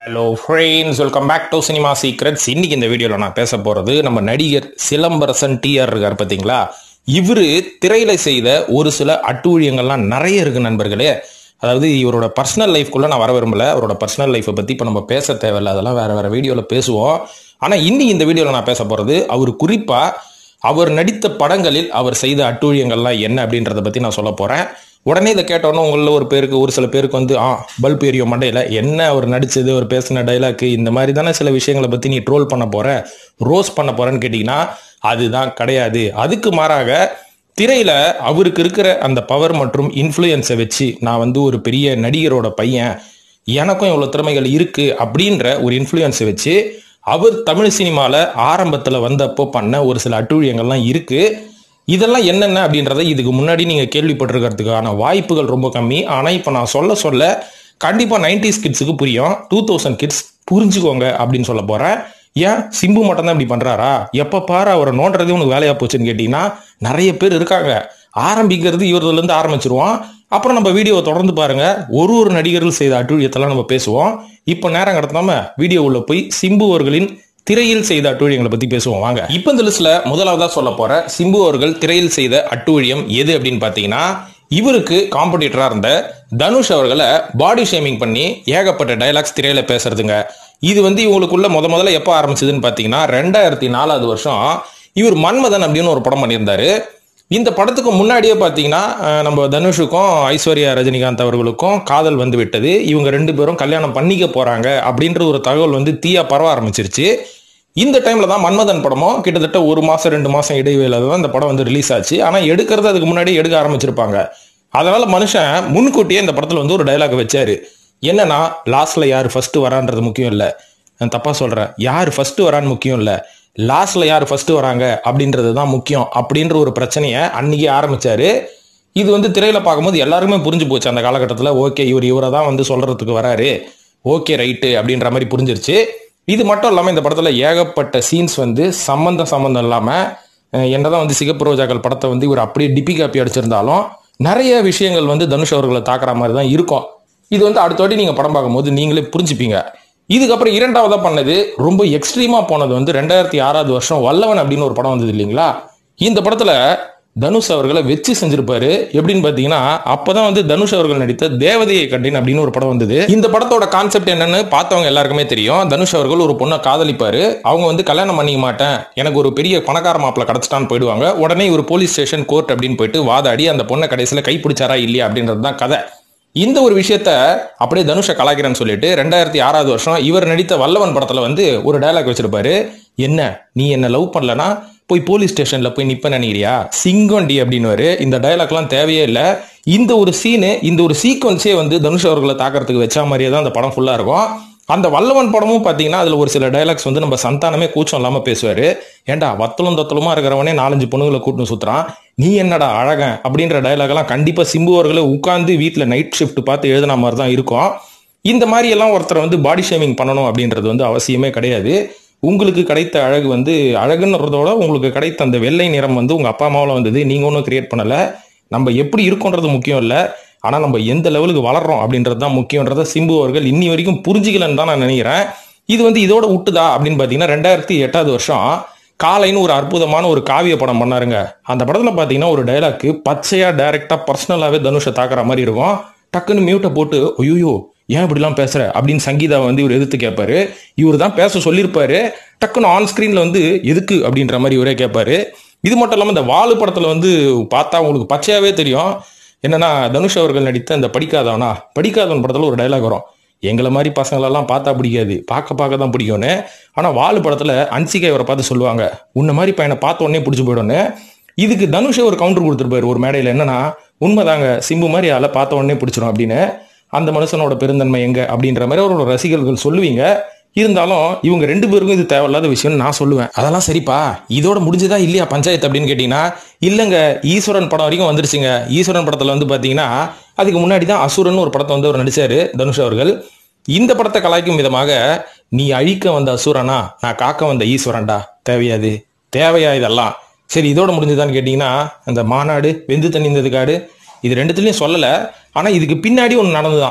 hello friends welcome back to cinema secrets இன்னைக்கு இந்த வீடியோவில் நான் பேச போகிறது நம்ம நடிகர் சிலம்பரசன் டிஆர் இருக்கார் பார்த்தீங்களா இவர் திரையில செய்த ஒரு சில அட்டூழியங்கள்லாம் நிறைய இருக்கு நண்பர்களே அதாவது இவரோட பர்சனல் லைஃப்குள்ள நான் வர விரும்பல அவரோட பர்சனல் லைஃப்பை பற்றி இப்போ நம்ம பேச தேவையில்ல அதெல்லாம் வேற வேற வீடியோவில் பேசுவோம் ஆனால் இன்னைக்கு இந்த வீடியோவில் நான் பேச போகிறது அவர் குறிப்பாக அவர் நடித்த படங்களில் அவர் செய்த அட்டூழியங்கள்லாம் என்ன அப்படின்றத பற்றி நான் சொல்ல போகிறேன் உடனே இதை கேட்டோன்னே உங்களில் ஒரு பேருக்கு ஒரு சில பேருக்கு வந்து ஆ பல்ப் எரியும் மண்டையில் என்ன அவர் நடிச்சது அவர் பேசின டைலாக்கு இந்த மாதிரி தானே சில விஷயங்களை பற்றி நீ ட்ரோல் பண்ண போற ரோஸ் பண்ண போறேன்னு கேட்டிங்கன்னா அதுதான் கிடையாது அதுக்கு மாறாக திரையில அவருக்கு இருக்கிற அந்த பவர் மற்றும் இன்ஃப்ளூயன்ஸை வச்சு நான் வந்து ஒரு பெரிய நடிகரோட பையன் எனக்கும் இவ்வளோ திறமைகள் இருக்கு அப்படின்ற ஒரு இன்ஃப்ளூயன்ஸை வச்சு அவர் தமிழ் சினிமாவில் ஆரம்பத்தில் வந்தப்போ பண்ண ஒரு சில அட்டூழியங்கள்லாம் இருக்கு இதெல்லாம் என்னென்ன அப்படின்றத இதுக்கு முன்னாடி நீங்கள் கேள்விப்பட்டிருக்கிறதுக்கான வாய்ப்புகள் ரொம்ப கம்மி ஆனால் இப்போ நான் சொல்ல சொல்ல கண்டிப்பாக நைன்டிஸ் கிட்ஸுக்கு புரியும் டூ தௌசண்ட் கிட்ஸ் புரிஞ்சுக்கோங்க அப்படின்னு சொல்ல போகிறேன் ஏன் சிம்பு மட்டும் தான் இப்படி பண்ணுறாரா எப்போ பாரு அவரை நோண்டுறதே உனக்கு வேலையாக போச்சுன்னு கேட்டிங்கன்னா நிறைய பேர் இருக்காங்க ஆரம்பிக்கிறது இவர்லேருந்து ஆரம்பிச்சிருவோம் அப்புறம் நம்ம வீடியோவை தொடர்ந்து பாருங்க ஒரு ஒரு நடிகர்கள் செய்த அட்டூழியத்தெல்லாம் நம்ம பேசுவோம் இப்போ நேரம் கடத்தாம வீடியோ உள்ள போய் சிம்பு அவர்களின் திரையில் செய்த அட்டூழியங்களை பத்தி பேசுவோம் வாங்க இப்போ இந்த லிஸ்ட்ல முதலாவதா சொல்ல போற சிம்பு அவர்கள் திரையில் செய்த அட்டூழியம் எது அப்படின்னு பாத்தீங்கன்னா இவருக்கு காம்படிட்டரா இருந்த தனுஷ் அவர்களை பாடி ஷேமிங் பண்ணி ஏகப்பட்ட டைலாக்ஸ் திரையில பேசுறதுங்க இது வந்து இவங்களுக்குள்ள முத முதல்ல எப்போ ஆரம்பிச்சதுன்னு பாத்தீங்கன்னா ரெண்டாயிரத்தி நாலாவது வருஷம் இவர் மன்மதன் அப்படின்னு ஒரு படம் பண்ணியிருந்தாரு இந்த படத்துக்கு முன்னாடியே பார்த்தீங்கன்னா அஹ், நம்ம தனுஷுக்கும் ஐஸ்வர்யா ரஜினிகாந்த் அவர்களுக்கும் காதல் வந்து விட்டது இவங்க ரெண்டு பேரும் கல்யாணம் பண்ணிக்க போறாங்க அப்படின்ற ஒரு தகவல் வந்து தீயா பரவ ஆரம்பிச்சிருச்சு இந்த டைம்ல தான் மன்மதன் படமும் கிட்டத்தட்ட ஒரு மாசம் ரெண்டு மாசம் இடைவேளை தான் இந்த படம் வந்து ரிலீஸ் ஆச்சு ஆனா எடுக்கிறது அதுக்கு முன்னாடி எடுக்க ஆரம்பிச்சிருப்பாங்க அதனால மனுஷன் முன்கூட்டியே இந்த படத்துல வந்து ஒரு டைலாக் வச்சாரு என்னன்னா லாஸ்ட்ல யார் ஃபர்ஸ்ட் வரான்றது முக்கியம் இல்ல நான் தப்பா சொல்றேன் யார் ஃபர்ஸ்ட் வரான்னு முக்கியம் இல்ல லாஸ்ட்ல யார் ஃபர்ஸ்ட் வராங்க அப்படின்றது தான் முக்கியம் அப்படின்ற ஒரு பிரச்சனையை அன்னைக்கு ஆரம்பிச்சாரு இது வந்து திரையில பார்க்கும்போது எல்லாருக்குமே புரிஞ்சு போச்சு அந்த காலகட்டத்தில் ஓகே இவர் இவரை தான் வந்து சொல்றதுக்கு வராரு ஓகே ரைட்டு அப்படின்ற மாதிரி புரிஞ்சிருச்சு இது மட்டும் இல்லாமல் இந்த படத்தில் ஏகப்பட்ட சீன்ஸ் வந்து சம்மந்தம் சம்மந்தம் இல்லாமல் அஹ், என்னதான் வந்து சிகப்பு ரோஜாக்கள் படத்தை வந்து இவர் அப்படியே டிப்பி காப்பி அடிச்சிருந்தாலும் நிறைய விஷயங்கள் வந்து தனுஷ் அவர்களை தாக்குற மாதிரி தான் இருக்கும் இது வந்து அடுத்த வாட்டி நீங்கள் படம் பார்க்கும்போது நீங்களே புரிஞ்சுப்பீங்க இதுக்கப்புறம் இரண்டாவதா பண்ணது ரொம்ப எக்ஸ்ட்ரீமா போனது வந்து ரெண்டாயிரத்தி ஆறாவது வருஷம் வல்லவன் அப்படின்னு ஒரு படம் வந்தது இல்லைங்களா இந்த படத்துல தனுஷ் அவர்களை வச்சு செஞ்சிருப்பாரு எப்படின்னு பாத்தீங்கன்னா அப்பதான் வந்து தனுஷ் அவர்கள் நடித்த தேவதையை கண்டேன் அப்படின்னு ஒரு படம் வந்தது இந்த படத்தோட கான்செப்ட் என்னன்னு பார்த்தவங்க எல்லாருக்குமே தெரியும் தனுஷ் அவர்கள் ஒரு பொண்ணை காதலிப்பாரு அவங்க வந்து கல்யாணம் பண்ணிக்க மாட்டேன் எனக்கு ஒரு பெரிய பணக்கார மாப்பிள்ள கிடைச்சிட்டான்னு போயிடுவாங்க உடனே ஒரு போலீஸ் ஸ்டேஷன் கோர்ட் அப்படின்னு போயிட்டு வாதாடி அந்த பொண்ணை கடைசியில் கைப்பிடிச்சாரா இல்லையா அப்படின்றது தான் கதை இந்த ஒரு விஷயத்த அப்படியே தனுஷை கலாய்க்கிறேன்னு சொல்லிட்டு ரெண்டாயிரத்தி ஆறாவது வருஷம் இவர் நடித்த வல்லவன் படத்துல வந்து ஒரு டயலாக் வச்சிருப்பாரு என்ன நீ என்ன லவ் பண்ணலனா போய் போலீஸ் ஸ்டேஷன்ல போய் நிப்ப நினைக்கிறியா சிங்கோண்டி அப்படின்னு இந்த டயலாக்லாம் தேவையே இல்லை இந்த ஒரு சீனு இந்த ஒரு சீக்வன்ஸே வந்து தனுஷ் அவர்களை தாக்கறதுக்கு வச்ச மாதிரியே தான் அந்த படம் ஃபுல்லா இருக்கும் அந்த வல்லவன் படமும் பார்த்தீங்கன்னா அதில் ஒரு சில டைலாக்ஸ் வந்து நம்ம சந்தானமே கூச்சம் இல்லாமல் பேசுவார் ஏன்டா வத்தலும் தத்தலுமா இருக்கிறவனே நாலஞ்சு பொண்ணுங்களை கூட்டின்னு சுத்துறான் நீ என்னடா அழகன் அப்படின்ற dialogue எல்லாம் கண்டிப்பாக சிம்பு அவர்களே உட்காந்து வீட்டில் நைட் ஷிஃப்ட் பார்த்து எழுதின மாதிரி தான் இருக்கும் இந்த மாதிரி எல்லாம் ஒருத்தரை வந்து பாடி ஷேமிங் பண்ணணும் அப்படின்றது வந்து அவசியமே கிடையாது உங்களுக்கு கிடைத்த அழகு வந்து அழகுன்றதோட உங்களுக்கு கிடைத்த அந்த வெள்ளை நிறம் வந்து உங்கள் அப்பா அம்மாவில் வந்தது நீங்கள் ஒன்றும் கிரியேட் பண்ணலை நம்ம எப்படி இருக்கோன்றது முக்கியம் இல்லை ஆனால் நம்ம எந்த லெவலுக்கு வளர்றோம் அப்படின்றது தான் முக்கியன்றத சிம்பு அவர்கள் இன்னி வரைக்கும் புரிஞ்சிக்கலன்னு தான் நான் நினைக்கிறேன் இது வந்து இதோட விட்டுதா அப்படின்னு பார்த்தீங்கன்னா ரெண்டாயிரத்தி எட்டாவது வருஷம் காலைன்னு ஒரு அற்புதமான ஒரு காவிய படம் பண்ணாருங்க அந்த படத்தில் பார்த்தீங்கன்னா ஒரு டைலாக்கு பச்சையா டைரக்டா பர்சனலாகவே தனுஷை தாக்குற மாதிரி இருக்கும் டக்குன்னு மியூட்டை போட்டு ஐயோ ஏன் இப்படிலாம் பேசுற அப்படின்னு சங்கீதா வந்து இவர் எதிர்த்து கேட்பாரு இவர் தான் பேச சொல்லியிருப்பாரு டக்குன்னு ஆன் ஸ்கிரீன்ல வந்து எதுக்கு அப்படின்ற மாதிரி இவரே கேட்பாரு இது மட்டும் இல்லாமல் இந்த வாலு படத்தில் வந்து பார்த்தா உங்களுக்கு பச்சையாவே தெரியும் என்னன்னா தனுஷ் அவர்கள் நடித்த இந்த படிக்காதவனா படிக்காதவன் படத்தில் ஒரு டைலாக் வரும் எங்களை மாதிரி பசங்களெல்லாம் பார்த்தா பிடிக்காது பார்க்க பார்க்க தான் பிடிக்கும்னு ஆனால் வாலு படத்தில் அன்சிகா இவரை பார்த்து சொல்லுவாங்க உன்னை மாதிரி பையனை பார்த்த உடனே பிடிச்சி போயிடும்னு இதுக்கு தனுஷே ஒரு கவுண்டர் கொடுத்துருப்பாரு ஒரு மேடையில் என்னன்னா உண்மைதாங்க சிம்பு மாதிரி ஆளை பார்த்த உடனே பிடிச்சிரும் அப்படின்னு அந்த மனுஷனோட பெருந்தன்மை எங்க அப்படின்ற மாதிரி அவரோட ரசிகர்கள் சொல்லுவீங்க இருந்தாலும் இவங்க ரெண்டு பேருக்கும் இது தேவையில்லாத விஷயம்னு நான் சொல்லுவேன் அதெல்லாம் சரிப்பா இதோட முடிஞ்சதா இல்லையா பஞ்சாயத்து அப்படின்னு கேட்டீங்கன்னா இல்லைங்க ஈஸ்வரன் படம் வரைக்கும் வந்துருச்சுங்க ஈஸ்வரன் படத்துல வந்து பாத்தீங்கன்னா அதுக்கு முன்னாடி தான் அசுரன் ஒரு படத்தை வந்து அவர் நடிச்சாரு தனுஷ் அவர்கள் இந்த படத்தை கலாய்க்கும் விதமாக நீ அழிக்க வந்த அசுரனா நான் காக்க வந்த ஈஸ்வரன்டா தேவையாது தேவையா இதெல்லாம் சரி இதோட முடிஞ்சதான்னு கேட்டிங்கன்னா அந்த மாநாடு வெந்து தணிந்தது காடு இது ரெண்டுத்துலையும் சொல்லலை ஆனால் இதுக்கு பின்னாடி ஒன்று நடந்துதான்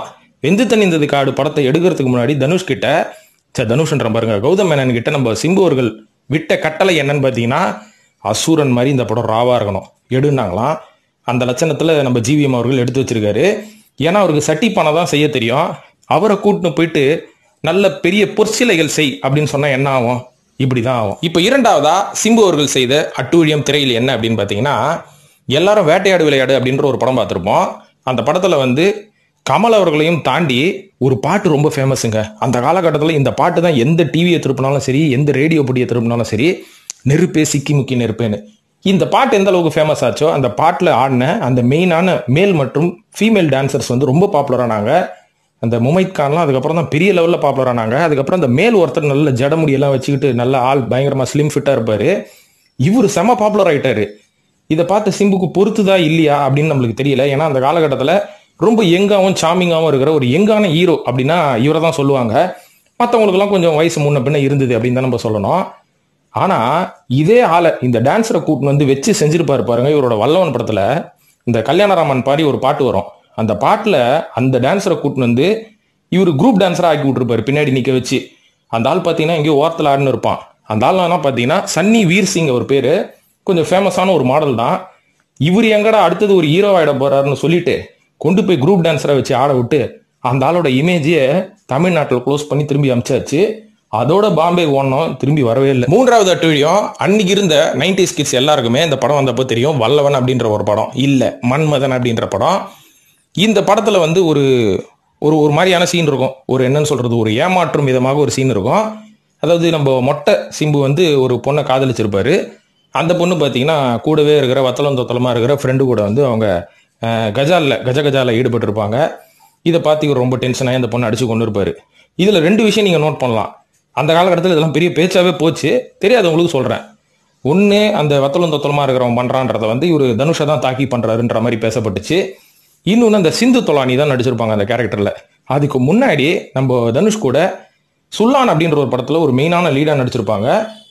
வெந்து தணிந்தது காடு படத்தை எடுக்கிறதுக்கு முன்னாடி தனுஷ் கிட்ட சே தனுஷ்ன்ற பாருங்க கௌதம் மேனன் கிட்ட நம்ம சிம்பு அவர்கள் விட்ட கட்டளை என்னன்னு பார்த்தீங்கன்னா அசூரன் மாதிரி இந்த படம் ராவா இருக்கணும் எடுனாங்களாம் அந்த லட்சணத்துல நம்ம ஜிவிஎம் அவர்கள் எடுத்து வச்சிருக்காரு ஏன்னா அவருக்கு சட்டி பணம் தான் செய்ய தெரியும் அவரை கூட்டின்னு போயிட்டு நல்ல பெரிய பொற்சிலைகள் செய் அப்படின்னு சொன்னா என்ன ஆகும் இப்படிதான் ஆகும் இப்போ இரண்டாவதா சிம்பு அவர்கள் செய்த அட்டூழியம் திரையில் என்ன அப்படின்னு பார்த்தீங்கன்னா எல்லாரும் வேட்டையாடு விளையாடு அப்படின்ற ஒரு படம் பார்த்துருப்போம் அந்த படத்துல வந்து கமல் அவர்களையும் தாண்டி ஒரு பாட்டு ரொம்ப ஃபேமஸுங்க அந்த காலகட்டத்தில் இந்த பாட்டு தான் எந்த டிவியை திருப்பினாலும் சரி எந்த ரேடியோ பொடியை திருப்பினாலும் சரி நெருப்பே சிக்கி முக்கி நெருப்பேன்னு இந்த பாட்டு எந்த அளவுக்கு ஃபேமஸ் ஆச்சோ அந்த பாட்டில் ஆடின அந்த மெயினான மேல் மற்றும் ஃபீமேல் டான்சர்ஸ் வந்து ரொம்ப பாப்புலரானாங்க அந்த முமைத் கான்லாம் அதுக்கப்புறம் தான் பெரிய லெவலில் பாப்புலர் ஆனாங்க அதுக்கப்புறம் அந்த மேல் ஒருத்தர் நல்ல ஜட முடியெல்லாம் வச்சுக்கிட்டு நல்ல ஆள் பயங்கரமாக ஸ்லிம் ஃபிட்டாக இருப்பார் இவர் செம பாப்புலர் ஆயிட்டாரு இதை பார்த்து சிம்புக்கு பொறுத்துதா இல்லையா அப்படின்னு நம்மளுக்கு தெரியல ஏன்னா அந்த காலகட்டத்தில் ரொம்ப யங்காவும் சாமிங்காவும் இருக்கிற ஒரு யங்கான ஹீரோ அப்படின்னா இவரை தான் சொல்லுவாங்க மற்றவங்களுக்குலாம் கொஞ்சம் வயசு முன்ன பின்ன இருந்தது அப்படின்னு தான் நம்ம சொல்லணும் ஆனா இதே ஆளை இந்த டான்ஸரை கூட்டின்னு வந்து வச்சு செஞ்சிருப்பாரு பாருங்க இவரோட வல்லவன் படத்துல இந்த கல்யாணராமன் பாடி ஒரு பாட்டு வரும் அந்த பாட்டுல அந்த டான்ஸரை கூட்டின்னு வந்து இவர் குரூப் டான்ஸரா ஆக்கி விட்டுருப்பாரு பின்னாடி நிக்க வச்சு அந்த ஆள் பார்த்தீங்கன்னா எங்கேயோ ஓரத்தில் ஆடுன்னு இருப்பான் அந்த ஆள் என்ன பார்த்தீங்கன்னா சன்னி வீர் சிங் அவர் பேரு கொஞ்சம் ஃபேமஸான ஒரு மாடல் தான் இவர் எங்கடா அடுத்தது ஒரு ஹீரோ ஆயிட போறாருன்னு சொல்லிட்டு கொண்டு போய் குரூப் டான்ஸரை வச்சு ஆட விட்டு அந்த ஆளோட இமேஜையே தமிழ்நாட்டில் க்ளோஸ் பண்ணி திரும்பி அமிச்சாச்சு அதோட பாம்பே ஓடணும் திரும்பி வரவே இல்லை மூன்றாவது அட்டுழியம் அன்னைக்கு இருந்த நைன்டி கிட்ஸ் எல்லாருக்குமே இந்த படம் வந்தப்போ தெரியும் வல்லவன் அப்படின்ற ஒரு படம் இல்ல மன்மதன் அப்படின்ற படம் இந்த படத்துல வந்து ஒரு ஒரு ஒரு மாதிரியான சீன் இருக்கும் ஒரு என்னன்னு சொல்றது ஒரு ஏமாற்றும் விதமாக ஒரு சீன் இருக்கும் அதாவது நம்ம மொட்டை சிம்பு வந்து ஒரு பொண்ணை காதலிச்சிருப்பாரு அந்த பொண்ணு பார்த்தீங்கன்னா கூடவே இருக்கிற வத்தலம் தொத்தலமா இருக்கிற ஃப்ரெண்டு கூட வந்து அவங்க அஹ், கஜால்ல கஜ கஜால ஈடுபட்டிருப்பாங்க இதை பார்த்து இவர் ரொம்ப டென்ஷனாகி அந்த பொண்ணை அடிச்சு கொண்டு இருப்பாரு இதுல ரெண்டு விஷயம் நீங்க நோட் பண்ணலாம் அந்த காலகட்டத்தில் இதெல்லாம் பெரிய பேச்சாவே போச்சு தெரியாதவங்களுக்கு சொல்றேன் ஒன்று அந்த வத்தலம் தொத்தலமா இருக்கிறவன் பண்றான்றத வந்து இவர் தனுஷை தான் தாக்கி பண்றாருன்ற மாதிரி பேசப்பட்டுச்சு இன்னொன்று அந்த சிந்து தொலானி தான் நடிச்சிருப்பாங்க அந்த கேரக்டர்ல அதுக்கு முன்னாடி நம்ம தனுஷ் கூட சுல்லான் அப்படின்ற ஒரு படத்துல ஒரு மெயினான லீடா நடிச்சிருப்பாங்க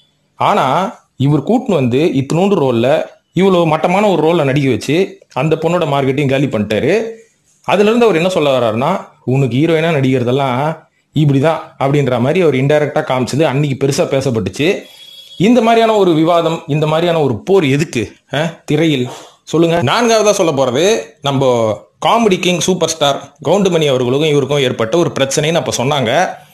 ஆனா இவர் கூட்டின்னு வந்து இத்தினோண்டு ரோல்ல இவ்வளோ மட்டமான ஒரு ரோல்ல நடிக்க வச்சு அந்த பொண்ணோட மார்க்கெட்டையும் காலி பண்ணிட்டாரு அதுல இருந்து அவர் என்ன சொல்ல வர்றாருன்னா உனக்கு ஹீரோயினா நடிக்கிறதெல்லாம் இப்படிதான் அப்படின்ற மாதிரி அவர் இன்டைரக்டா காமிச்சது அன்னைக்கு பெருசா பேசப்பட்டுச்சு இந்த மாதிரியான ஒரு விவாதம் இந்த மாதிரியான ஒரு போர் எதுக்கு அஹ், திரையில் சொல்லுங்க நான்காவதா சொல்ல போறது நம்ம comedy king super star Goundamani அவர்களுக்கும் இவருக்கும் ஏற்பட்ட ஒரு பிரச்சனைன்னு அப்ப சொன்னாங்க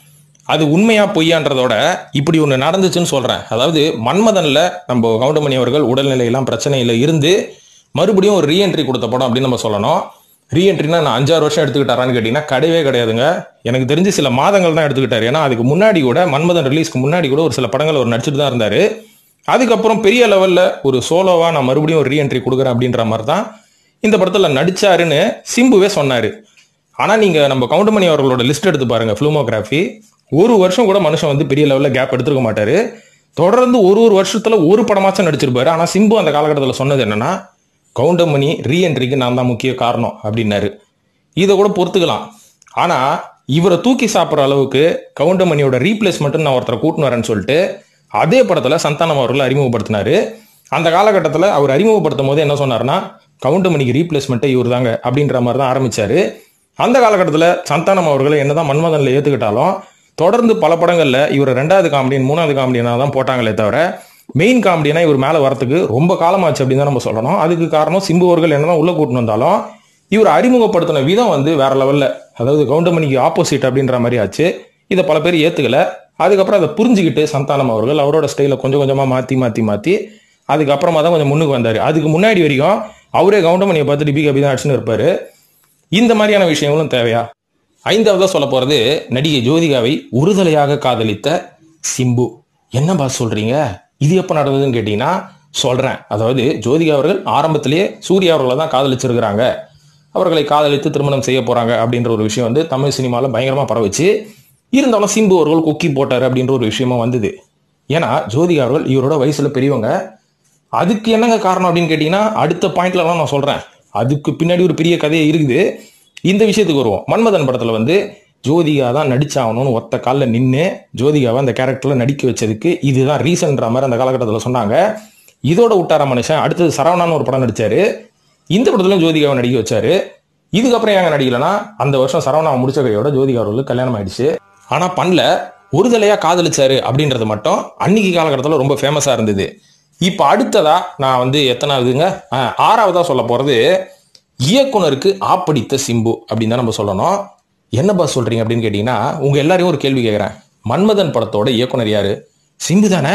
அது உண்மையா பொய்யான்றதோட இப்படி ஒன்று நடந்துச்சுன்னு சொல்றேன் அதாவது மன்மதன்ல நம்ம கவுண்டமணி அவர்கள் உடல்நிலையெல்லாம் பிரச்சனையில இருந்து மறுபடியும் ஒரு ரீஎன்ட்ரி கொடுத்த படம் அப்படின்னு நம்ம சொல்லணும் ரீஎன்ட்ரினா நான் அஞ்சாறு வருஷம் எடுத்துக்கிட்டாரான்னு கேட்டீங்கன்னா கிடையவே கிடையாதுங்க எனக்கு தெரிஞ்சு சில மாதங்கள் தான் எடுத்துக்கிட்டாரு ஏன்னா அதுக்கு முன்னாடி கூட மன்மதன் ரிலீஸ்க்கு முன்னாடி கூட ஒரு சில படங்கள் அவர் நடிச்சிட்டு தான் இருந்தாரு அதுக்கப்புறம் பெரிய லெவல்ல ஒரு சோலோவா நான் மறுபடியும் ஒரு ரீஎன்ட்ரி கொடுக்குறேன் அப்படின்ற மாதிரி தான் இந்த படத்துல நடிச்சாருன்னு சிம்புவே சொன்னாரு ஆனா நீங்க நம்ம கவுண்டமணி அவர்களோட லிஸ்ட் எடுத்து பாருங்க ஃபிலிமோகிராஃபி ஒரு வருஷம் கூட மனுஷன் வந்து பெரிய லெவல்ல கேப் எடுத்துருக்க மாட்டாரு தொடர்ந்து ஒரு ஒரு வருஷத்துல ஒரு படமாச்சும் நடிச்சிருப்பாரு ஆனா சிம்பு அந்த காலகட்டத்தில் சொன்னது என்னன்னா கவுண்டமணி ரீஎன்ட்ரிக்கு நான் தான் முக்கிய காரணம் அப்படின்னாரு இதை கூட பொறுத்துக்கலாம் ஆனா இவரை தூக்கி சாப்பிட்ற அளவுக்கு கவுண்டமணியோட ரீப்ளேஸ்மெண்ட் நான் ஒருத்தரை கூட்டின்னு வரேன்னு சொல்லிட்டு அதே படத்துல சந்தானம் அவர்கள் அறிமுகப்படுத்தினாரு அந்த காலகட்டத்தில் அவர் அறிமுகப்படுத்தும் போது என்ன சொன்னார்னா கவுண்டமணிக்கு ரீப்ளேஸ்மெண்ட்டே இவர் தாங்க அப்படின்ற மாதிரி தான் ஆரம்பிச்சாரு அந்த காலகட்டத்தில் சந்தானம் அவர்களை என்னதான் மன்மதனில் ஏற்றுக்கிட்டாலும் தொடர்ந்து பல படங்களில் இவர் ரெண்டாவது காமெடியன் மூணாவது காமெடியனாக தான் போட்டாங்களே தவிர மெயின் காமெடியனா இவர் மேலே வரத்துக்கு ரொம்ப காலமாச்சு அப்படின்னு தான் நம்ம சொல்லணும் அதுக்கு காரணம் சிம்பு அவர்கள் என்னதான் உள்ள கூட்டின்னு வந்தாலும் இவர் அறிமுகப்படுத்தின விதம் வந்து வேற லெவல்ல அதாவது கவுண்டமணிக்கு ஆப்போசிட் அப்படின்ற மாதிரி ஆச்சு இதை பல பேர் ஏத்துக்கல அதுக்கப்புறம் அதை புரிஞ்சுக்கிட்டு சந்தானம் அவர்கள் அவரோட ஸ்டைலை கொஞ்சம் கொஞ்சமா மாத்தி மாத்தி மாத்தி அதுக்கப்புறமா தான் கொஞ்சம் முன்னுக்கு வந்தாரு அதுக்கு முன்னாடி வரைக்கும் அவரே கவுண்டமணியை பார்த்துட்டு பி கபி தான் அடிச்சுன்னு இருப்பாரு இந்த மாதிரியான விஷயங்களும் தேவையா ஐந்தாவதா சொல்ல போறது நடிகை ஜோதிகாவை உறுதலையாக காதலித்த சிம்பு என்ன பாஸ் சொல்றீங்க இது எப்ப நடந்ததுன்னு கேட்டீங்கன்னா சொல்றேன் அதாவது ஜோதிகா அவர்கள் ஆரம்பத்திலேயே சூர்யா அவர்களை தான் காதலிச்சிருக்கிறாங்க அவர்களை காதலித்து திருமணம் செய்ய போறாங்க அப்படின்ற ஒரு விஷயம் வந்து தமிழ் சினிமாவில் பயங்கரமா பரவுச்சு இருந்தாலும் சிம்பு அவர்கள் கொக்கி போட்டாரு அப்படின்ற ஒரு விஷயமும் வந்தது ஏன்னா ஜோதிகா அவர்கள் இவரோட வயசுல பெரியவங்க அதுக்கு என்னங்க காரணம் அப்படின்னு கேட்டீங்கன்னா அடுத்த பாயிண்ட்லலாம் நான் சொல்றேன் அதுக்கு பின்னாடி ஒரு பெரிய கதையே இருக்குது இந்த விஷயத்துக்கு வருவோம் மன்மதன் படத்துல வந்து ஜோதிகா தான் நடிச்சாகணும்னு ஒத்த காலில் நின்று ஜோதிகாவை அந்த கேரக்டர்ல நடிக்க வச்சதுக்கு இதுதான் ரீசன்ற மாதிரி அந்த காலகட்டத்தில் சொன்னாங்க இதோட விட்டார மனுஷன் அடுத்தது சரவணான்னு ஒரு படம் நடிச்சாரு இந்த படத்துலயும் ஜோதிகாவை நடிக்க வச்சாரு இதுக்கப்புறம் ஏங்க நடிக்கலன்னா அந்த வருஷம் சரவணா முடிச்ச கையோட ஜோதிகா அவர்களுக்கு கல்யாணம் ஆயிடுச்சு ஆனா பண்ணல ஒரு தலையா காதலிச்சாரு அப்படின்றது மட்டும் அன்னைக்கு காலகட்டத்தில் ரொம்ப ஃபேமஸா இருந்தது இப்போ அடுத்ததா நான் வந்து எத்தனாவதுங்க ஆ, ஆறாவதா சொல்ல போறது இயக்குனருக்கு ஆப்படித்த சிம்பு அப்படின்னு தான் நம்ம சொல்லணும் என்ன பாஸ் சொல்றீங்க அப்படின்னு கேட்டீங்கன்னா உங்க எல்லாரையும் ஒரு கேள்வி கேட்குறேன் மன்மதன் படத்தோட இயக்குனர் யாரு சிம்பு தானே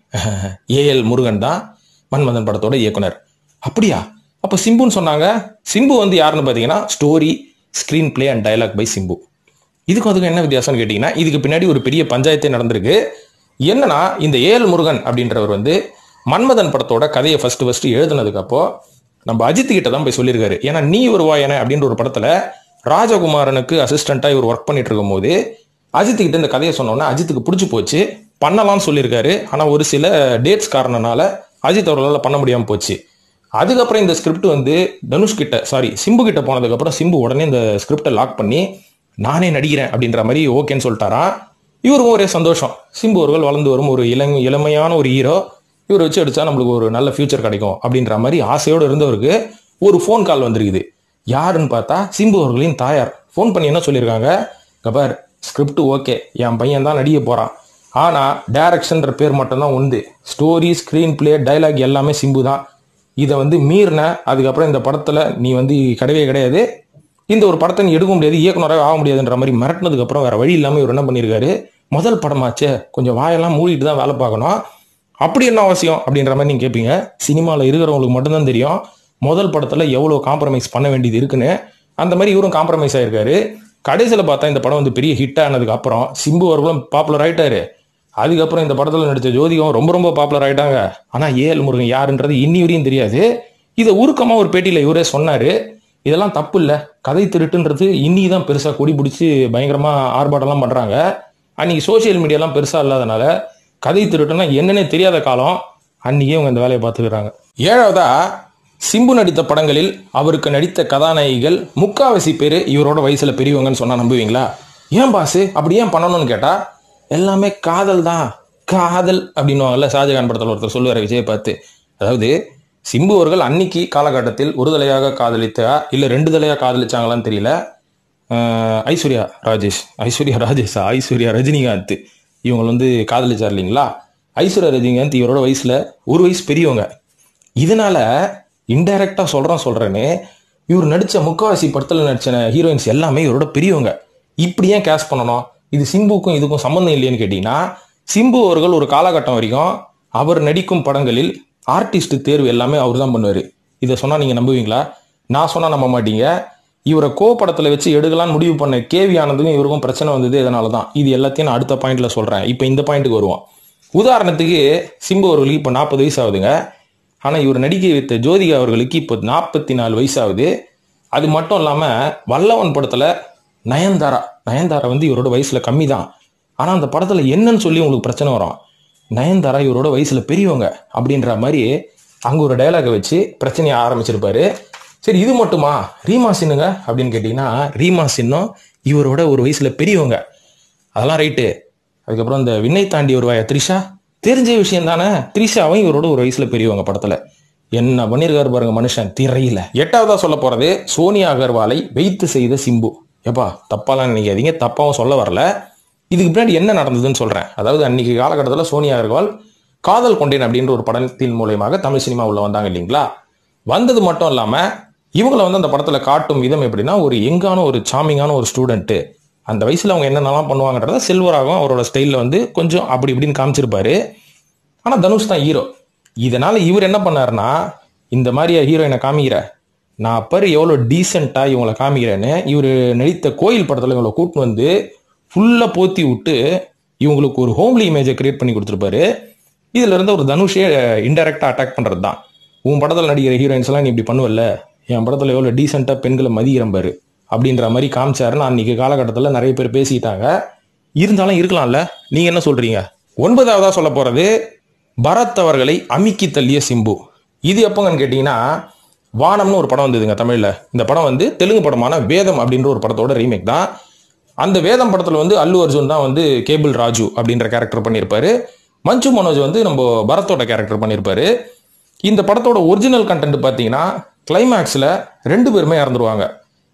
ஏஎல் முருகன் தான் மன்மதன் படத்தோட இயக்குனர் அப்படியா அப்போ சிம்புன்னு சொன்னாங்க சிம்பு வந்து யாருன்னு பார்த்தீங்கன்னா story screenplay and dialogue by Simbu இதுக்கும் அதுக்கும் என்ன வித்தியாசம்னு கேட்டிங்கன்னா இதுக்கு பின்னாடி ஒரு பெரிய பஞ்சாயத்தே நடந்திருக்கு என்னன்னா இந்த ஏஎல் முருகன் அப்படின்றவர் வந்து மன்மதன் படத்தோட கதையை ஃபர்ஸ்ட் ஃபர்ஸ்ட் எழுதுனதுக்கு அப்போ நம்ம அஜித் கிட்ட தான் போய் சொல்லியிருக்காரு ஏன்னா நீ ஒரு வாயன அப்படின்ற ஒரு படத்துல ராஜகுமாரனுக்கு அசிஸ்டண்டா இவர் ஒர்க் பண்ணிட்டு இருக்கும் போது அஜித் கிட்ட இந்த கதையை சொன்னோன்னே அஜித்துக்கு பிடிச்சி போச்சு பண்ணலாம்னு சொல்லியிருக்காரு ஆனா ஒரு சில டேட்ஸ் காரணனால அஜித் அவர்களால் பண்ண முடியாம போச்சு அதுக்கப்புறம் இந்த ஸ்கிரிப்ட் வந்து தனுஷ் கிட்ட சாரி சிம்பு கிட்ட போனதுக்கப்புறம் சிம்பு உடனே இந்த ஸ்கிரிப்டை லாக் பண்ணி நானே நடிக்கிறேன் அப்படின்ற மாதிரி ஓகேன்னு சொல்லிட்டாராம் இவருக்கும் ஒரே சந்தோஷம் சிம்பு அவர்கள் வளர்ந்து வரும் ஒரு இளம் இளமையான ஒரு ஹீரோ இவரை வச்சு அடிச்சா நம்மளுக்கு ஒரு நல்ல ஃபியூச்சர் கிடைக்கும் அப்படின்ற மாதிரி ஆசையோடு இருந்தவருக்கு ஒரு ஃபோன் கால் வந்திருக்குது யாருன்னு பார்த்தா சிம்பு அவர்களின் தாயார் ஃபோன் பண்ணி என்ன சொல்லியிருக்காங்க கபார் ஸ்கிரிப்ட் ஓகே என் பையன் தான் நடிக்க போறான் ஆனா டைரக்ஷன்ற பேர் மட்டும்தான் உண்டு ஸ்டோரி ஸ்கிரீன் பிளே டைலாக் எல்லாமே சிம்பு தான் இதை வந்து மீறின அதுக்கப்புறம் இந்த படத்துல நீ வந்து கிடையவே கிடையாது இந்த ஒரு படத்தை நீ எடுக்க முடியாது இயக்குனராக ஆக முடியாதுன்ற மாதிரி மிரட்டினதுக்கு அப்புறம் வேற வழி இல்லாமல் இவர் என்ன பண்ணியிருக்காரு முதல் படமாச்சே கொஞ்சம் வாயெல்லாம் மூடிட்டு தான் வேலை பார்க்கணும் அப்படி என்ன அவசியம் அப்படின்ற மாதிரி நீங்க கேட்பீங்க சினிமாவில் இருக்கிறவங்களுக்கு மட்டும்தான் தெரியும் முதல் படத்தில் எவ்வளோ காம்ப்ரமைஸ் பண்ண வேண்டியது இருக்குன்னு அந்த மாதிரி இவரும் காம்ப்ரமைஸ் ஆயிருக்காரு கடைசியில் பார்த்தா இந்த படம் வந்து பெரிய ஹிட் ஆனதுக்கு அப்புறம் சிம்பு அவர்களும் பாப்புலர் ஆயிட்டாரு அதுக்கப்புறம் இந்த படத்தில் நடித்த ஜோதிகம் ரொம்ப ரொம்ப பாப்புலர் ஆயிட்டாங்க ஆனால் ஏஎல் முருகன் யாருன்றது இன்னி வரையும் தெரியாது இதை உருக்கமாக ஒரு பேட்டியில் இவரே சொன்னாரு இதெல்லாம் தப்பு இல்லை கதை திருட்டுன்றது இன்னி தான் பெருசாக கொடி பிடிச்சி பயங்கரமாக ஆர்ப்பாட்டம்லாம் பண்ணுறாங்க அன்னைக்கு சோஷியல் மீடியாலாம் பெருசாக இல்லாதனால கதை திருட்டுன்னா என்னன்னே தெரியாத காலம் அன்னைக்கே இவங்க இந்த வேலையை பார்த்துக்கிறாங்க ஏழாவதா சிம்பு நடித்த படங்களில் அவருக்கு நடித்த கதாநாயகிகள் முக்காவாசி பேர் இவரோட வயசுல பெரியவங்கன்னு சொன்னா நம்புவீங்களா ஏன் பாசு அப்படி ஏன் பண்ணணும்னு கேட்டா எல்லாமே காதல் தான் காதல் அப்படின்னுவாங்கல்ல ஷாஜகான் படத்தில் ஒருத்தர் சொல்லுவார் விஜய் பார்த்து அதாவது சிம்பு அவர்கள் அன்னைக்கு காலகட்டத்தில் ஒரு தலையாக காதலித்தா இல்லை ரெண்டு தலையாக காதலிச்சாங்களான்னு தெரியல அஹ் ஐஸ்வர்யா ராஜேஷ் ஐஸ்வர்யா ராஜேஷா ஐஸ்வர்யா ரஜினிகாந்த் இவங்க வந்து காதலிச்சார் இல்லைங்களா ஐஸ்வர்யா ரஜினிகாந்த் இவரோட வயசுல ஒரு வயசு பெரியவங்க இதனால இன்டைரக்டா சொல்றேன் சொல்றேன்னு இவர் நடிச்ச முக்காவாசி படத்துல நடிச்ச ஹீரோயின்ஸ் எல்லாமே இவரோட பெரியவங்க இப்படி ஏன் கேஷ் பண்ணணும் இது சிம்புக்கும் இதுக்கும் சம்மந்தம் இல்லைன்னு கேட்டீங்கன்னா சிம்பு அவர்கள் ஒரு காலகட்டம் வரைக்கும் அவர் நடிக்கும் படங்களில் ஆர்டிஸ்ட் தேர்வு எல்லாமே அவர் தான் பண்ணுவார் இதை சொன்னா நீங்க நம்புவீங்களா நான் சொன்னா நம்ப மாட்டீங்க இவரை கோ படத்துல வச்சு எடுக்கலாம்னு முடிவு பண்ண கேவி ஆனதுக்கும் இவருக்கும் பிரச்சனை வந்தது இதனால தான் இது எல்லாத்தையும் நான் அடுத்த பாயிண்ட்ல சொல்றேன் இப்போ இந்த பாயிண்ட்டுக்கு வருவோம் உதாரணத்துக்கு சிம்பு அவர்களுக்கு இப்போ நாற்பது வயசு ஆகுதுங்க ஆனால் இவர் நடிக்க வைத்த ஜோதிகா அவர்களுக்கு இப்போ நாற்பத்தி நாலு வயசாகுது அது மட்டும் இல்லாமல் வல்லவன் படத்தில் நயன்தாரா நயன்தாரா வந்து இவரோட வயசில் கம்மி தான் ஆனால் அந்த படத்தில் என்னன்னு சொல்லி உங்களுக்கு பிரச்சனை வரும் நயன்தாரா இவரோட வயசில் பெரியவங்க அப்படின்ற மாதிரி அங்கே ஒரு டயலாகை வச்சு பிரச்சனையை ஆரம்பிச்சிருப்பாரு சரி இது மட்டுமா ரீமா சின்னுங்க அப்படின்னு கேட்டிங்கன்னா ரீமா சின்னும் இவரோட ஒரு வயசில் பெரியவங்க அதெல்லாம் ரைட்டு அதுக்கப்புறம் இந்த விண்ணை தாண்டி வருவாய த்ரிஷா தெரிஞ்ச விஷயம் தானே த்ரிஷாவும் இவரோட ஒரு வயசுல பெரியவங்க படத்துல என்ன பண்ணிருக்காரு பாருங்க மனுஷன் திரையில எட்டாவதா சொல்ல போறது சோனியா அகர்வாலை வைத்து செய்த சிம்பு ஏப்பா தப்பாலாம் நினைக்காதீங்க தப்பாவும் சொல்ல வரல இதுக்கு பின்னாடி என்ன நடந்ததுன்னு சொல்றேன் அதாவது அன்னைக்கு காலகட்டத்தில் சோனியா அகர்வால் காதல் கொண்டேன் அப்படின்ற ஒரு படத்தின் மூலயமாக தமிழ் சினிமா உள்ள வந்தாங்க இல்லைங்களா வந்தது மட்டும் இல்லாம இவங்களை வந்து அந்த படத்துல காட்டும் விதம் எப்படின்னா ஒரு எங்கான ஒரு சாமிங்கான ஒரு ஸ்டூடெண்ட் அந்த வயசுல அவங்க என்னென்னலாம் பண்ணுவாங்கன்றத செல்வராகவும் அவரோட ஸ்டைலில் வந்து கொஞ்சம் அப்படி இப்படின்னு காமிச்சிருப்பாரு ஆனா தனுஷ் தான் ஹீரோ இதனால இவர் என்ன பண்ணாருன்னா இந்த மாதிரி ஹீரோயினை காமிக்கிற நான் அப்பரு எவ்வளோ டீசெண்டாக இவங்களை காமிக்கிறேன்னு இவர் நடித்த கோயில் படத்தில் இவங்களை கூட்டின்னு வந்து ஃபுல்லாக போத்தி விட்டு இவங்களுக்கு ஒரு ஹோம்லி இமேஜை கிரியேட் பண்ணி கொடுத்துருப்பாரு இதுல இருந்து ஒரு தனுஷே இன்டெரக்டாக அட்டாக் பண்ணுறது தான் உன் படத்தில் நடிக்கிற ஹீரோயின்ஸ் எல்லாம் நீ இப்படி பண்ணுவல்ல என் படத்தில் எவ்வளோ டீசெண்டாக பெண்களை மதிக்கிறேன் பாரு அப்படின்ற மாதிரி காமிச்சாருன்னு அன்னைக்கு காலகட்டத்தில் நிறைய பேர் பேசிக்கிட்டாங்க இருந்தாலும் இருக்கலாம்ல நீங்க என்ன சொல்றீங்க ஒன்பதாவதா சொல்ல போறது பரத் அவர்களை அமிக்கி தள்ளிய சிம்பு இது எப்போங்கன்னு கேட்டீங்கன்னா வானம்னு ஒரு படம் வந்ததுங்க தமிழ்ல இந்த படம் வந்து தெலுங்கு படமான வேதம் அப்படின்ற ஒரு படத்தோட ரீமேக் தான் அந்த வேதம் படத்துல வந்து அல்லு அர்ஜுன் தான் வந்து கேபிள் ராஜு அப்படின்ற கேரக்டர் பண்ணியிருப்பாரு மஞ்சு மனோஜ் வந்து நம்ம பரத்தோட கேரக்டர் பண்ணியிருப்பாரு இந்த படத்தோட ஒரிஜினல் கண்டென்ட் பார்த்தீங்கன்னா கிளைமேக்ஸில் ரெண்டு பேருமே இறந்துருவாங்க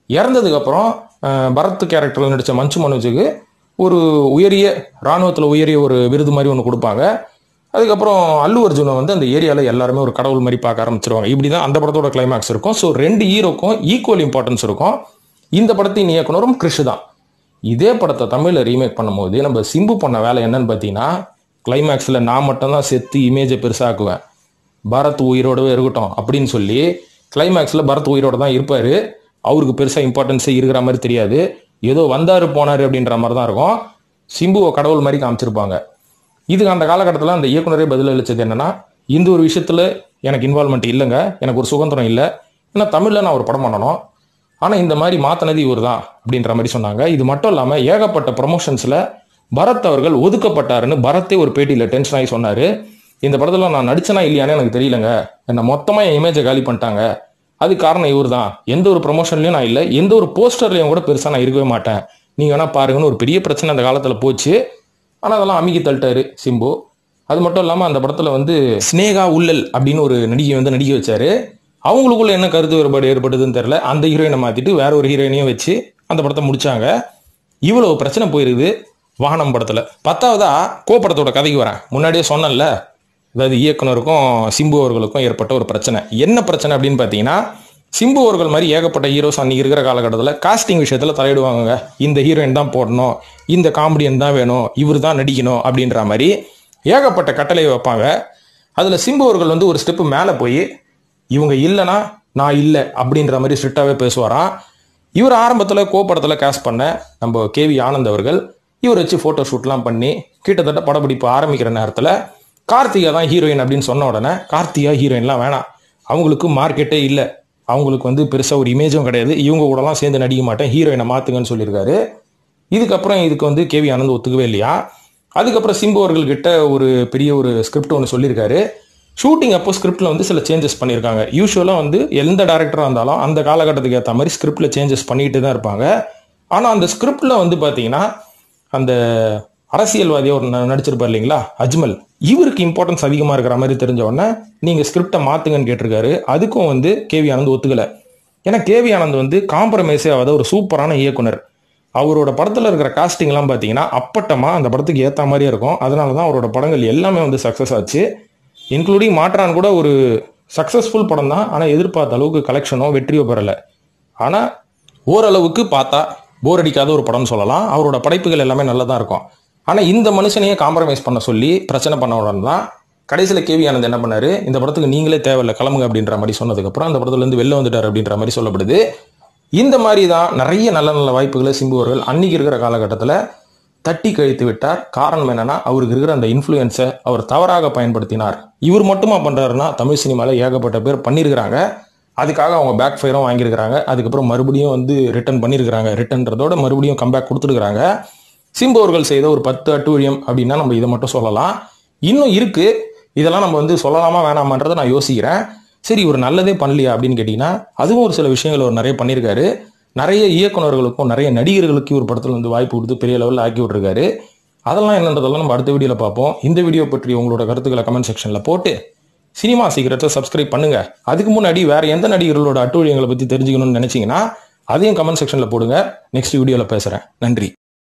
இறந்ததுக்கு அப்புறம் அஹ், பரத் கேரக்டரில் நடித்த மஞ்சு மனோஜுக்கு ஒரு உயரிய ராணுவத்தில் உயரிய ஒரு விருது மாதிரி ஒன்று கொடுப்பாங்க அதுக்கப்புறம் அல்லு அர்ஜுனை வந்து அந்த ஏரியாவில் எல்லாருமே ஒரு கடவுள் மாதிரி பார்க்க ஆரம்பிச்சிருவாங்க இப்படி தான் அந்த படத்தோட கிளைமேக்ஸ் இருக்கும் ஸோ ரெண்டு ஹீரோக்கும் ஈக்குவல் இம்பார்ட்டன்ஸ் இருக்கும் இந்த படத்தின் இயக்குனரும் கிறிஷ் தான் இதே படத்தை தமிழில் ரீமேக் பண்ணும்போது நம்ம சிம்பு பண்ண வேலை என்னன்னு பார்த்தீங்கன்னா கிளைமேக்ஸில் நான் மட்டும்தான் செத்து இமேஜை பெருசாக்குவேன் பரத் உயிரோடவே இருக்கட்டும் அப்படின்னு சொல்லி கிளைமேக்ஸில் பரத் உயிரோட தான் இருப்பார் அவருக்கு பெருசாக இம்பார்ட்டன்ஸே இருக்கிற மாதிரி தெரியாது ஏதோ வந்தார் போனார் அப்படின்ற மாதிரி தான் இருக்கும் சிம்புவை கடவுள் மாதிரி காமிச்சிருப்பாங்க இதுக்கு அந்த காலகட்டத்தில் அந்த இயக்குனரே பதில் அளிச்சது என்னன்னா இந்த ஒரு விஷயத்தில் எனக்கு இன்வால்மெண்ட் இல்லைங்க எனக்கு ஒரு சுதந்திரம் இல்லை ஏன்னா தமிழில் நான் ஒரு படம் பண்ணணும் ஆனால் இந்த மாதிரி மாத்தினது இவர் தான் அப்படின்ற மாதிரி சொன்னாங்க இது மட்டும் இல்லாமல் ஏகப்பட்ட ப்ரொமோஷன்ஸில் பரத் அவர்கள் ஒதுக்கப்பட்டாருன்னு பரத்தே ஒரு பேட்டியில் டென்ஷன் ஆகி சொன்னார் இந்த படத்தில் நான் நடிச்சனா இல்லையானே எனக்கு தெரியலங்க என்னை மொத்தமாக என் இமேஜை காலி பண்ணிட்டாங்க அது காரணம் இவர் தான் எந்த ஒரு ப்ரொமோஷன்லையும் நான் இல்லை எந்த ஒரு போஸ்டர்லையும் கூட பெருசாக நான் இருக்கவே மாட்டேன் நீங்கள் வேணா பாருங்கன்னு ஒரு பெரிய பிரச்சனை அந்த காலத்தில் போச்சு ஆனால் அதெல்லாம் அமுக்கி தள்ளிட்டாரு சிம்பு அது மட்டும் இல்லாமல் அந்த படத்தில் வந்து ஸ்னேகா உள்ளல் அப்படின்னு ஒரு நடிகை வந்து நடிக்க வச்சாரு அவங்களுக்குள்ள என்ன கருத்து வேறுபாடு ஏற்பட்டதுன்னு தெரியல அந்த ஹீரோயினை மாற்றிட்டு வேற ஒரு ஹீரோயினையும் வச்சு அந்த படத்தை முடிச்சாங்க இவ்வளவு பிரச்சனை போயிருக்குது வாகனம் படத்தில் பத்தாவதா கோ படத்தோட கதைக்கு வரேன் முன்னாடியே சொன்னேன்ல அதாவது இயக்குனருக்கும் சிம்பு அவர்களுக்கும் ஏற்பட்ட ஒரு பிரச்சனை என்ன பிரச்சனை அப்படின்னு பார்த்தீங்கன்னா சிம்பு அவர்கள் மாதிரி ஏகப்பட்ட ஹீரோஸ் அன்னைக்கு இருக்கிற காலகட்டத்தில் காஸ்டிங் விஷயத்தில் தலையிடுவாங்க இந்த ஹீரோயின் தான் போடணும் இந்த காமெடியன் தான் வேணும் இவர் தான் நடிக்கணும் அப்படின்ற மாதிரி ஏகப்பட்ட கட்டளை வைப்பாங்க அதில் சிம்பு அவர்கள் வந்து ஒரு ஸ்டெப்பு மேலே போய் இவங்க இல்லைன்னா நான் இல்லை அப்படின்ற மாதிரி ஸ்ட்ரிக்டாகவே பேசுவாராம் இவர் ஆரம்பத்தில் கோப்படத்தில் கேஸ் பண்ண நம்ம கேவி ஆனந்த் அவர்கள் இவர் வச்சு ஃபோட்டோ ஷூட்லாம் பண்ணி கிட்டத்தட்ட படப்பிடிப்பு ஆரம்பிக்கிற நேரத்தில் கார்த்திகா தான் ஹீரோயின் அப்படின்னு சொன்ன உடனே கார்த்திகா ஹீரோயின்லாம் வேணாம் அவங்களுக்கு மார்க்கெட்டே இல்லை அவங்களுக்கு வந்து பெருசாக ஒரு இமேஜும் கிடையாது இவங்க கூடலாம் சேர்ந்து நடிக்க மாட்டேன் ஹீரோயினை மாற்றுங்கன்னு சொல்லியிருக்காரு இதுக்கப்புறம் இதுக்கு வந்து கேவி ஆனந்த் ஒத்துக்கவே இல்லையா அதுக்கப்புறம் சிம்பு அவர்கள்கிட்ட ஒரு பெரிய ஒரு ஸ்கிரிப்ட் ஒன்று சொல்லியிருக்காரு ஷூட்டிங் அப்போ ஸ்கிரிப்டில் வந்து சில சேஞ்சஸ் பண்ணியிருக்காங்க யூஸ்வலாக வந்து எந்த டேரக்டராக இருந்தாலும் அந்த காலகட்டத்துக்கு ஏற்ற மாதிரி ஸ்கிரிப்டில் சேஞ்சஸ் பண்ணிட்டு தான் இருப்பாங்க ஆனால் அந்த ஸ்கிரிப்டில் வந்து பார்த்தீங்கன்னா அந்த அரசியல்வாதியாக ஒரு ந- நடிச்சிருப்பார் இல்லைங்களா அஜ்மல் இவருக்கு இம்பார்ட்டன்ஸ் அதிகமாக இருக்கிற மாதிரி தெரிஞ்ச உடனே நீங்கள் ஸ்கிரிப்டை மாற்றுங்கன்னு கேட்டிருக்காரு அதுக்கும் வந்து கேவி ஆனந்த் ஒத்துக்கலை ஏன்னா கேவி ஆனந்த் வந்து காம்ப்ரமைஸே ஆகாத ஒரு சூப்பரான இயக்குனர் அவரோட படத்தில் இருக்கிற காஸ்டிங்லாம் பார்த்தீங்கன்னா அப்பட்டமாக அந்த படத்துக்கு ஏற்ற மாதிரியே இருக்கும் அதனால தான் அவரோட படங்கள் எல்லாமே வந்து சக்ஸஸ் ஆச்சு இன்க்ளூடிங் மாற்றான் கூட ஒரு சக்ஸஸ்ஃபுல் படம் தான் ஆனால் எதிர்பார்த்த அளவுக்கு கலெக்ஷனோ வெற்றியோ பெறலை ஆனால் ஓரளவுக்கு பார்த்தா போர் அடிக்காத ஒரு படம்னு சொல்லலாம் அவரோட படைப்புகள் எல்லாமே நல்லா தான் இருக்கும் ஆனால் இந்த மனுஷனையே காம்ப்ரமைஸ் பண்ண சொல்லி பிரச்சனை பண்ண உடனே தான் கடைசியில் கேவி ஆனந்த் என்ன பண்ணாரு இந்த படத்துக்கு நீங்களே தேவையில்லை கிளம்புங்க அப்படின்ற மாதிரி சொன்னதுக்கப்புறம் அந்த படத்துலேருந்து வெளில வந்துட்டார் அப்படின்ற மாதிரி சொல்லப்படுது இந்த மாதிரி தான் நிறைய நல்ல நல்ல வாய்ப்புகளை சிம்பு அவர்கள் அன்னைக்கு இருக்கிற காலகட்டத்தில் தட்டி கழித்து விட்டார் காரணம் என்னன்னா அவருக்கு இருக்கிற அந்த இன்ஃப்ளூயன்ஸை அவர் தவறாக பயன்படுத்தினார் இவர் மட்டுமா பண்றாருன்னா தமிழ் சினிமாவில் ஏகப்பட்ட பேர் பண்ணியிருக்கிறாங்க அதுக்காக அவங்க பேக் ஃபயரும் வாங்கியிருக்கிறாங்க அதுக்கப்புறம் மறுபடியும் வந்து ரிட்டர்ன் பண்ணியிருக்கிறாங்க ரிட்டர்ன்றதோட மறுபடியும் கம்பேக் கொடுத்துருக்காங்க சிம்பு அவர்கள் செய்த ஒரு பத்து அட்டுழியம் அப்படின்னா நம்ம இதை மட்டும் சொல்லலாம் இன்னும் இருக்கு இதெல்லாம் நம்ம வந்து சொல்லலாமா வேணாமான்றதை நான் யோசிக்கிறேன் சரி இவர் நல்லதே பண்ணலையா அப்படின்னு கேட்டிங்கன்னா அதுவும் ஒரு சில விஷயங்கள் அவர் நிறைய பண்ணியிருக்காரு நிறைய இயக்குனர்களுக்கும் நிறைய நடிகர்களுக்கும் இவர் படத்தில் வந்து வாய்ப்பு கொடுத்து பெரிய லெவலில் ஆக்கி விட்டுருக்காரு அதெல்லாம் என்னன்றதெல்லாம் நம்ம அடுத்த வீடியோவில் பார்ப்போம் இந்த வீடியோ பற்றி உங்களோட கருத்துக்களை கமெண்ட் செக்ஷனில் போட்டு சினிமா சீக்கிரத்தை சப்ஸ்கிரைப் பண்ணுங்க அதுக்கு முன்னாடி வேற எந்த நடிகர்களோட அட்டூழியங்களை பற்றி தெரிஞ்சுக்கணும்னு நினைச்சீங்கன்னா அதையும் கமெண்ட் செக்ஷனில் போடுங்க நெக்ஸ்ட் வீடியோவில் பேசுகிறேன் நன்றி